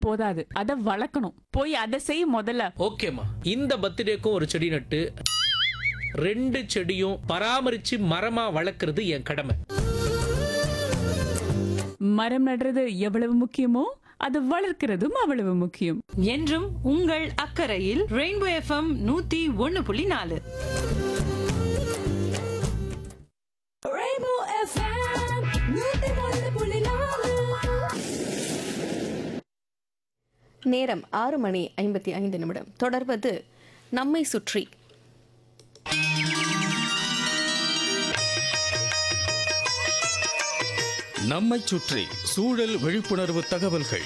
போதாது அத வளர்க்கணும் போய் அதை செய் முதல்ல ஓகேம்மா இந்த பர்த்டேக்கும் ஒரு செடி நட்டு ரெண்டு செடியும் பராமரிச்சு மரமா வளர்க்கறது என் கடமை மரம் நடுறது எவ்வளவு முக்கியமோ அது வளர்க்கிறதும் அவ்வளவு முக்கியம் என்றும் உங்கள் அக்கறையில் ரெயின்போ எஃப்எம் நூத்தி ஒன்னு புள்ளி நாலு Rainbow FM, நூத்தி ஒன்று புள்ளி நாலு. நேரம் ஆறு மணி ஐம்பத்தி ஐந்து நிமிடம் தொடர்வது நம்மை சுற்றி நம்மைச் சுற்றி சூழல் விழிப்புணர்வு தகவல்கள்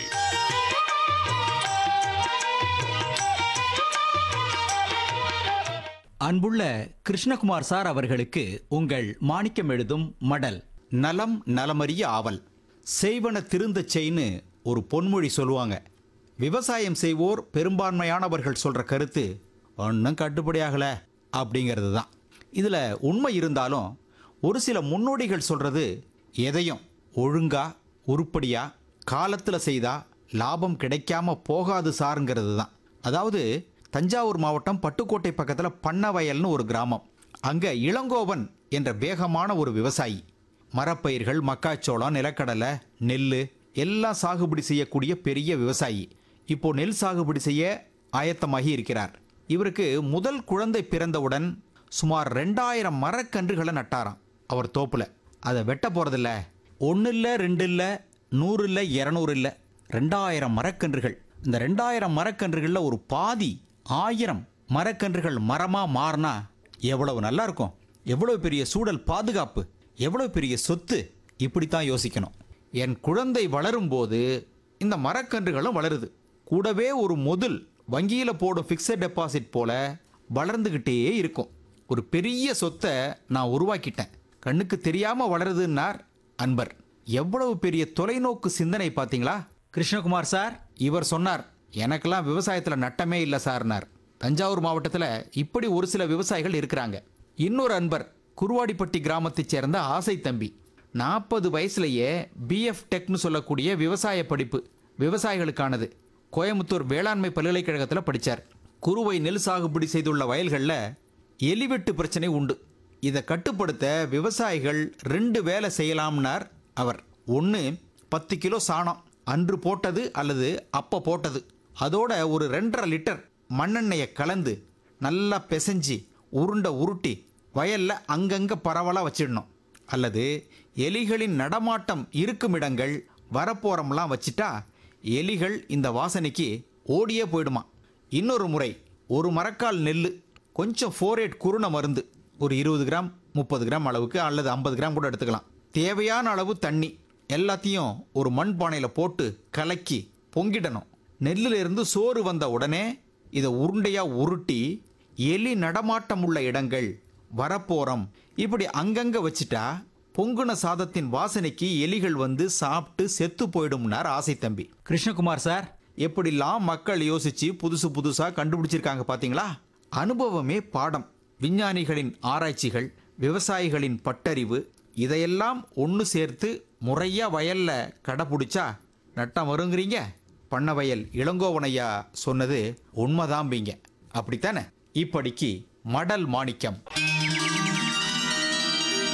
அன்புள்ள கிருஷ்ணகுமார் சார் அவர்களுக்கு உங்கள் மாணிக்கம் எழுதும் மடல் நலம் நலமறிய ஆவல் செய்வன திருந்தச் செய்ன்னு ஒரு பொன்மொழி சொல்லுவாங்க விவசாயம் செய்வோர் பெரும்பான்மையானவர்கள் சொல்ற கருத்து ஒன்றும் கட்டுப்படியாகல அப்படிங்கிறது தான் இதில் உண்மை இருந்தாலும் ஒரு சில முன்னோடிகள் சொல்றது எதையும் ஒழுங்கா உருப்படியா காலத்தில் செய்தா லாபம் கிடைக்காம போகாது சாருங்கிறது தான் அதாவது தஞ்சாவூர் மாவட்டம் பட்டுக்கோட்டை பக்கத்தில் பண்ணவயல்னு ஒரு கிராமம் அங்கே இளங்கோவன் என்ற வேகமான ஒரு விவசாயி மரப்பயிர்கள் மக்காச்சோளம் நிலக்கடலை நெல் எல்லாம் சாகுபடி செய்யக்கூடிய பெரிய விவசாயி இப்போ நெல் சாகுபடி செய்ய ஆயத்தமாகி இருக்கிறார் இவருக்கு முதல் குழந்தை பிறந்தவுடன் சுமார் ரெண்டாயிரம் மரக்கன்றுகளை நட்டாராம் அவர் தோப்புல அதை வெட்ட போறதில்ல ஒன்று இல்லை ரெண்டு இல்லை நூறு இல்லை இரநூறு இல்லை ரெண்டாயிரம் மரக்கன்றுகள் இந்த ரெண்டாயிரம் மரக்கன்றுகளில் ஒரு பாதி ஆயிரம் மரக்கன்றுகள் மரமாக மாறினா எவ்வளவு நல்லா இருக்கும் எவ்வளவு பெரிய சூழல் பாதுகாப்பு எவ்வளவு பெரிய சொத்து இப்படித்தான் யோசிக்கணும் என் குழந்தை வளரும்போது இந்த மரக்கன்றுகளும் வளருது கூடவே ஒரு முதல் வங்கியில் போடும் ஃபிக்ஸட் டெபாசிட் போல வளர்ந்துக்கிட்டே இருக்கும் ஒரு பெரிய சொத்தை நான் உருவாக்கிட்டேன் கண்ணுக்கு தெரியாம வளருதுன்னார் அன்பர் எவ்வளவு பெரிய தொலைநோக்கு சிந்தனை பார்த்தீங்களா கிருஷ்ணகுமார் சார் இவர் சொன்னார் எனக்கெல்லாம் விவசாயத்தில் நட்டமே இல்லை சார்னார் தஞ்சாவூர் மாவட்டத்தில் இப்படி ஒரு சில விவசாயிகள் இருக்கிறாங்க இன்னொரு அன்பர் குருவாடிப்பட்டி கிராமத்தைச் சேர்ந்த ஆசை தம்பி நாற்பது வயசுலயே பிஎஃப் டெக்னு சொல்லக்கூடிய விவசாய படிப்பு விவசாயிகளுக்கானது கோயம்புத்தூர் வேளாண்மை பல்கலைக்கழகத்தில் படித்தார் குருவை நெல் சாகுபடி செய்துள்ள வயல்களில் எலிவெட்டு பிரச்சனை உண்டு இதை கட்டுப்படுத்த விவசாயிகள் ரெண்டு வேலை செய்யலாம்னார் அவர் ஒன்று பத்து கிலோ சாணம் அன்று போட்டது அல்லது அப்போ போட்டது அதோட ஒரு ரெண்டரை லிட்டர் மண்ணெண்ணெயை கலந்து நல்லா பிசைஞ்சு உருண்டை உருட்டி வயல்ல அங்கங்க பரவலாக வச்சிடணும் அல்லது எலிகளின் நடமாட்டம் இருக்கும் இடங்கள் வரப்போறம்லாம் வச்சிட்டா எலிகள் இந்த வாசனைக்கு ஓடியே போயிடுமா இன்னொரு முறை ஒரு மரக்கால் நெல் கொஞ்சம் ஃபோரேட் குருண மருந்து ஒரு இருபது கிராம் முப்பது கிராம் அளவுக்கு அல்லது ஐம்பது கிராம் கூட எடுத்துக்கலாம் தேவையான அளவு தண்ணி எல்லாத்தையும் ஒரு மண் பானையில் போட்டு கலக்கி பொங்கிடணும் நெல்லில் இருந்து சோறு வந்த உடனே இதை உருண்டையாக உருட்டி எலி நடமாட்டம் உள்ள இடங்கள் வரப்போறம் இப்படி அங்கங்க வச்சிட்டா பொங்குன சாதத்தின் வாசனைக்கு எலிகள் வந்து சாப்பிட்டு செத்து போயிடும்னார் ஆசை தம்பி கிருஷ்ணகுமார் சார் எப்படிலாம் மக்கள் யோசிச்சு புதுசு புதுசா கண்டுபிடிச்சிருக்காங்க பாத்தீங்களா அனுபவமே பாடம் விஞ்ஞானிகளின் ஆராய்ச்சிகள் விவசாயிகளின் பட்டறிவு இதையெல்லாம் ஒன்று சேர்த்து முறையா வயல்ல கடைப்பிடிச்சா நட்டம் வருங்கிறீங்க பண்ண வயல் இளங்கோவனையா சொன்னது உண்மைதாம்பிங்க அப்படித்தானே இப்படிக்கு மடல் மாணிக்கம்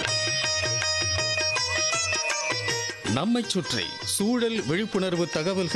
நம்மைச் சுற்றி சூழல் விழிப்புணர்வு தகவல்கள்